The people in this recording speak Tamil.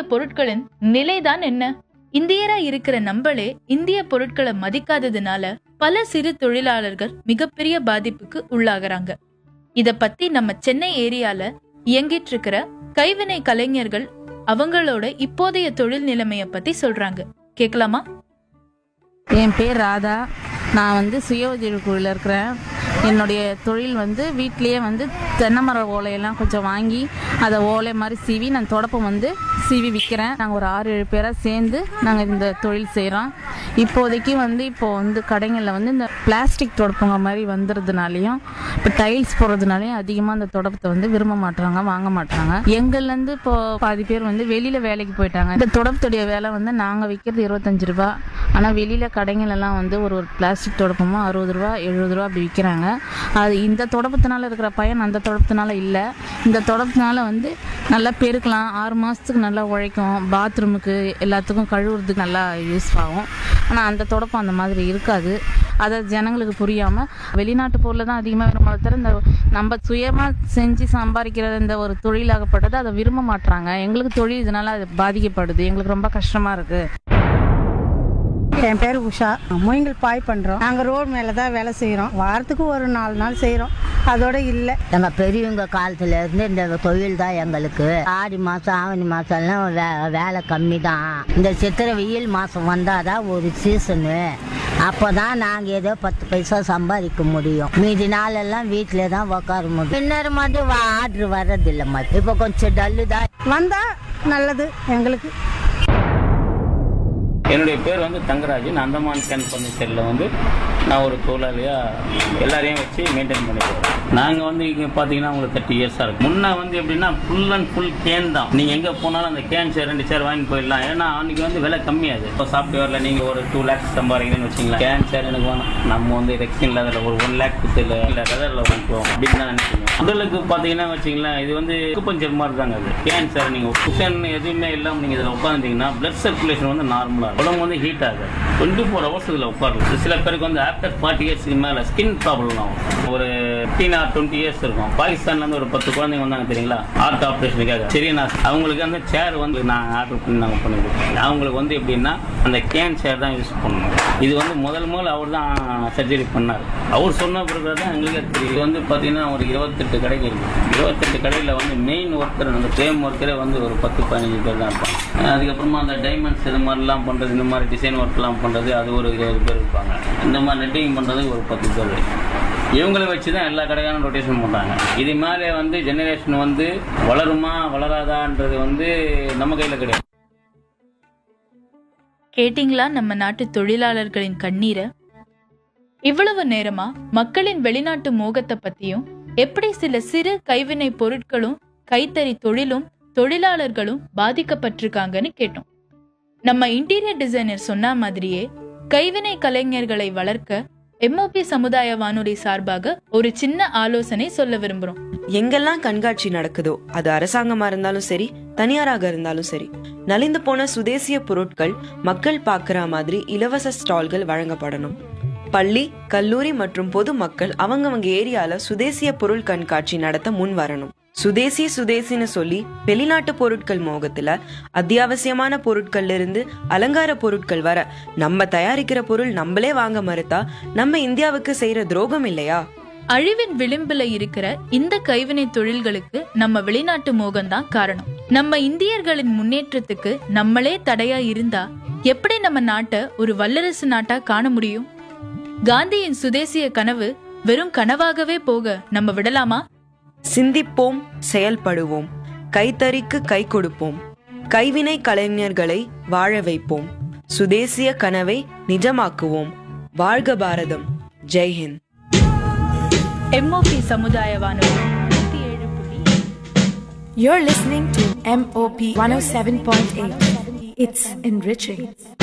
பொருட்களின் நிலைதான் என்ன இந்தியரா இருக்கிற நம்மளே இந்திய பொருட்களை மதிக்காததுனால பல சிறு தொழிலாளர்கள் மிகப்பெரிய பாதிப்புக்கு உள்ளாகுறாங்க இத பத்தி நம்ம சென்னை ஏரியால இயங்கிட்டு இருக்கிற கைவினை கலைஞர்கள் அவங்களோட இப்போதைய தொழில் நிலைமைய பத்தி சொல்றாங்க கேக்கலாமா என் பேர் ராதா நான் வந்து சுய உதவி குழுவில் இருக்கிறேன் என்னுடைய தொழில் வந்து வீட்லேயே வந்து தென்னை மர ஓலையெல்லாம் கொஞ்சம் வாங்கி அதை ஓலை மாதிரி சீவி நான் தொடப்பம் வந்து சீவி விற்கிறேன் நாங்கள் ஒரு ஆறு ஏழு பேராக சேர்ந்து நாங்கள் இந்த தொழில் செய்கிறோம் இப்போதைக்கு வந்து இப்போ வந்து கடைகளில் வந்து இந்த பிளாஸ்டிக் தொடப்பங்க மாதிரி வந்துடுறதுனாலையும் இப்போ டைல்ஸ் போடுறதுனாலையும் அதிகமாக அந்த தொடப்பத்தை வந்து விரும்ப மாட்டாங்க வாங்க மாட்டாங்க எங்கள்லேருந்து இப்போ பாதி பேர் வந்து வெளியில் வேலைக்கு போயிட்டாங்க இந்த தொடப்பத்துடைய வேலை வந்து நாங்கள் விற்கிறது இருபத்தஞ்சு ரூபா ஆனால் வெளியில் கடைகள் எல்லாம் வந்து ஒரு ஒரு பிளாஸ்டிக் தொடப்பமும் அறுபது ரூபா எழுபது ரூபா அப்படி விற்கிறாங்க அது இந்த தொடப்பத்தினால இருக்கிற பயன் அந்த தொடப்பத்தினால இல்லை இந்த தொடப்பத்தினால வந்து நல்லா பெருக்கலாம் ஆறு மாதத்துக்கு நல்லா உழைக்கும் பாத்ரூமுக்கு எல்லாத்துக்கும் கழுவுறதுக்கு நல்லா யூஸ் ஆகும் ஆனால் அந்த தொடப்பம் அந்த மாதிரி இருக்காது அதை ஜனங்களுக்கு புரியாமல் வெளிநாட்டு பொருளை தான் அதிகமாக விரும்ப தவிர இந்த நம்ம சுயமாக செஞ்சு சம்பாதிக்கிற இந்த ஒரு தொழிலாகப்பட்டது அதை விரும்ப மாட்றாங்க எங்களுக்கு தொழில் இதனால் அது பாதிக்கப்படுது எங்களுக்கு ரொம்ப கஷ்டமாக இருக்குது என் பேர் உஷா மூங்கில் பாய் பண்ணுறோம் நாங்கள் ரோடு மேலே தான் வேலை செய்கிறோம் வாரத்துக்கு ஒரு நாலு நாள் செய்கிறோம் அதோட இல்லை எங்க பெரியவங்க காலத்துல இருந்து இந்த தொழில் தான் எங்களுக்கு ஆடி மாசம் ஆவணி மாசம் எல்லாம் வே- வேலை கம்மி தான் இந்த சித்திரை வெயில் மாசம் வந்தாதான் ஒரு சீசனு அப்போதான் நாங்க ஏதோ பத்து பைசா சம்பாதிக்க முடியும் மீதி நாளெல்லாம் வீட்டிலே தான் உட்கார முடியும் பின்னர் மட்டும் ஆர்டர் வர்றதில்லை மாதிரி இப்போ கொஞ்சம் டல்லு தான் வந்தால் நல்லது எங்களுக்கு என்னுடைய பேர் வந்து தங்கராஜன் அந்தமான் கேன் பர்னிச்சரில் வந்து நான் ஒரு தொழிலாளியாக எல்லாரையும் வச்சு மெயின்டைன் பண்ணிக்கிறோம் நாங்கள் வந்து இங்கே பார்த்தீங்கன்னா உங்களுக்கு தேர்ட்டி இயர்ஸாக இருக்கும் முன்னே வந்து எப்படின்னா ஃபுல் அண்ட் ஃபுல் கேன் தான் நீங்கள் எங்கே போனாலும் அந்த கேன் சேர் ரெண்டு சேர் வாங்கி போயிடலாம் ஏன்னா அன்றைக்கி வந்து விலை கம்மியாது இப்போ சாஃப்ட்வேரில் நீங்கள் ஒரு டூ லேக்ஸ் சம்பாதிக்கிறீங்கன்னு வச்சிங்களேன் கேன் சேர் எனக்கு வேணும் நம்ம வந்து ரெக்ஸின் லெவலில் ஒரு ஒன் லேக் குத்தில் இல்லை லெதரில் வாங்கிக்குவோம் அப்படின்னு தான் நினைக்கிறேன் உடலுக்கு பார்த்தீங்கன்னா வச்சிங்களேன் இது வந்து பஞ்சர் மாதிரி தாங்க அது கேன் சேர் நீங்கள் குஷன் எதுவுமே இல்லாமல் நீங்கள் இதில் உட்காந்துட்டீங்கன்னா பிளட் சர்க்குலேஷன் வந்து நார்மலாக உடம்பு வந்து ஹீட் ஆகுது டுவெண்ட்டி ஃபோர் ஹவர்ஸ் இதில் உட்காருது சில பேருக்கு வந்து ஆஃப்டர் ஃபார்ட்டி இயர்ஸ்க்கு மேலே ஸ்கின் ப்ராப்ளம் ஆகும் ஒரு ஃபிஃப்டீன் ஆர் டுவெண்ட்டி இயர்ஸ் இருக்கும் பாகிஸ்தான்ல இருந்து ஒரு பத்து குழந்தைங்க வந்தாங்க தெரியுங்களா ஹார்ட் ஆப்ரேஷனுக்காக சரி நான் அவங்களுக்கு அந்த சேர் வந்து நான் ஆர்டர் பண்ணி நாங்கள் பண்ணி கொடுத்தோம் அவங்களுக்கு வந்து எப்படின்னா அந்த கேன் சேர் தான் யூஸ் பண்ணணும் இது வந்து முதல் முதல் அவர் தான் சர்ஜரி பண்ணார் அவர் சொன்ன பிறகு தான் எங்களுக்கே தெரியும் இது வந்து பார்த்தீங்கன்னா ஒரு இருபத்தெட்டு கடைகள் இருக்கு இருபத்தெட்டு கடையில் வந்து மெயின் ஒர்க்கர் அந்த ஃப்ரேம் ஒர்க்கரே வந்து ஒரு பத்து பதினஞ்சு பேர் தான் இருப்பாங்க அதுக்கப்புறமா அந்த டைமண்ட்ஸ் இது மாதிரிலாம் பண்ணுறது இந்த மாதிரி டிசைன் ஒர்க்லாம் பண்ணுறது அது ஒரு இருபது பேர் இருப்பாங்க இந்த மாதிரி நெட்டிங் பண்ணுறது ஒரு பத்து பேர் இவங்களை வச்சு தான் எல்லா கடைக்காரும் ரொட்டேஷன் பண்ணுறாங்க இது மேலே வந்து ஜெனரேஷன் வந்து வளருமா வளராதான்றது வந்து நம்ம கையில் கிடையாது கேட்டிங்களா நம்ம நாட்டு தொழிலாளர்களின் கண்ணீரை இவ்வளவு நேரமா மக்களின் வெளிநாட்டு மோகத்தை பத்தியும் எப்படி சில சிறு கைவினை பொருட்களும் கைத்தறி தொழிலும் தொழிலாளர்களும் பாதிக்கப்பட்டிருக்காங்கன்னு கேட்டோம் நம்ம இன்டீரியர் டிசைனர் சொன்ன மாதிரியே கைவினை கலைஞர்களை வளர்க்க எம்ஓபி சமுதாய வானொலி சார்பாக ஒரு சின்ன ஆலோசனை சொல்ல விரும்புறோம் எங்கெல்லாம் கண்காட்சி நடக்குதோ அது அரசாங்கமா இருந்தாலும் சரி தனியாராக இருந்தாலும் சரி நலிந்து போன சுதேசிய பொருட்கள் மக்கள் பார்க்குற மாதிரி இலவச ஸ்டால்கள் வழங்கப்படணும் பள்ளி கல்லூரி மற்றும் பொதுமக்கள் அவங்கவங்க ஏரியால சுதேசிய பொருள் கண்காட்சி நடத்த முன் வரணும் சுதேசி சுதேசின்னு சொல்லி வெளிநாட்டு பொருட்கள் மோகத்துல அத்தியாவசியமான பொருட்கள்ல இருந்து அலங்கார பொருட்கள் வர நம்ம தயாரிக்கிற பொருள் நம்மளே வாங்க மறுத்தா நம்ம இந்தியாவுக்கு செய்யற துரோகம் இல்லையா அழிவின் விளிம்புல இருக்கிற இந்த கைவினை தொழில்களுக்கு நம்ம வெளிநாட்டு மோகம்தான் காரணம் நம்ம இந்தியர்களின் முன்னேற்றத்துக்கு நம்மளே தடையா இருந்தா எப்படி நம்ம நாட்டை ஒரு வல்லரசு நாட்டா காண முடியும் காந்தியின் சுதேசிய கனவு வெறும் கனவாகவே போக நம்ம விடலாமா சிந்திப்போம் செயல்படுவோம் கைத்தறிக்கு கை கொடுப்போம் கைவினை கலைஞர்களை வாழ வைப்போம் சுதேசிய கனவை நிஜமாக்குவோம் வாழ்க பாரதம் ஜெய்ஹிந்த் எம்ஓபி சமுதாய வானொலி நூத்தி ஏழு புள்ளி You're listening to MOP 107.8. It's enriching.